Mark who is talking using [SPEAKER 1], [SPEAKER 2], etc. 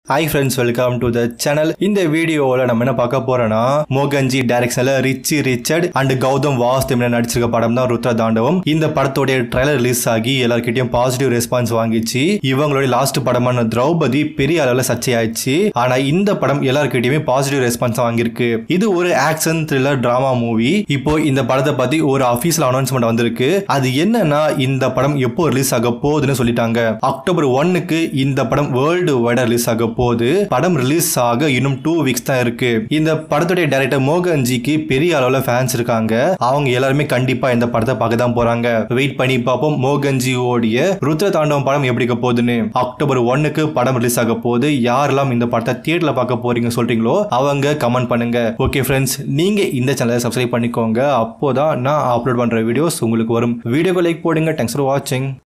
[SPEAKER 1] hi friends welcome to the channel இந்த வீடியோவில் நம்ம என்ன பார்க்க போறோம்னா மோகன்ஜி டைரக்ஷனில் ரிச்சி ரிச்சர்ட் அண்ட் கௌதம் வாஸ்தேவன் நடிச்சிருக்க படம் தான் ருத்ர தாண்டவம் இந்த படத்தோடைய ட்ரைலர் ரிலீஸ் ஆகி எல்லார்கிட்டயும் பாசிட்டிவ் ரெஸ்பான்ஸ் வாங்கிச்சு இவங்களுடைய லாஸ்ட் படமான திரௌபதி பெரிய அளவில் சர்ச்சையாச்சு ஆனா இந்த படம் எல்லார்கிட்டயுமே பாசிட்டிவ் ரெஸ்பான்ஸ் வாங்கியிருக்கு இது ஒரு ஆக்ஷன் த்ரில்லர் டிராமா மூவி இப்போ இந்த படத்தை பத்தி ஒரு அஃபீஷியல் அனௌன்ஸ்மெண்ட் வந்திருக்கு அது என்னன்னா இந்த படம் எப்போ ரிலீஸ் ஆக போகுதுன்னு சொல்லிட்டாங்க அக்டோபர் ஒன்னுக்கு இந்த படம் வேர்ல்டு வைடா ரிலீஸ் ஆக போகுது படம் ரிலீஸ் ஆக இன்னும் டூ வீக்ஸ் தான் இருக்கு இந்த படத்துடைய டைரக்டர் மோகன்ஜிக்கு பெரிய அளவுல ஃபேன்ஸ் இருக்காங்க அவங்க எல்லாருமே கண்டிப்பா இந்த படத்தை பார்க்க தான் போறாங்க வெயிட் பண்ணி பார்ப்போம் மோகன்ஜியோடைய ருத்ர தாண்டவம் படம் எப்படி இருக்க போகுதுன்னு அக்டோபர் ஒன்னுக்கு படம் ரிலீஸ் ஆக போகுது யாரெல்லாம் இந்த படத்தை தியேட்டர்ல பார்க்க போறீங்க சொல்றீங்களோ அவங்க கமெண்ட் பண்ணுங்க ஓகே ஃப்ரெண்ட்ஸ் நீங்க இந்த சேனலை சப்ஸ்கிரைப் பண்ணிக்கோங்க அப்போதான் நான் அப்லோட் பண்ற வீடியோஸ் உங்களுக்கு வரும் வீடியோக்கு லைக் போடுங்க தேங்க்ஸ் ஃபார் வாட்சிங்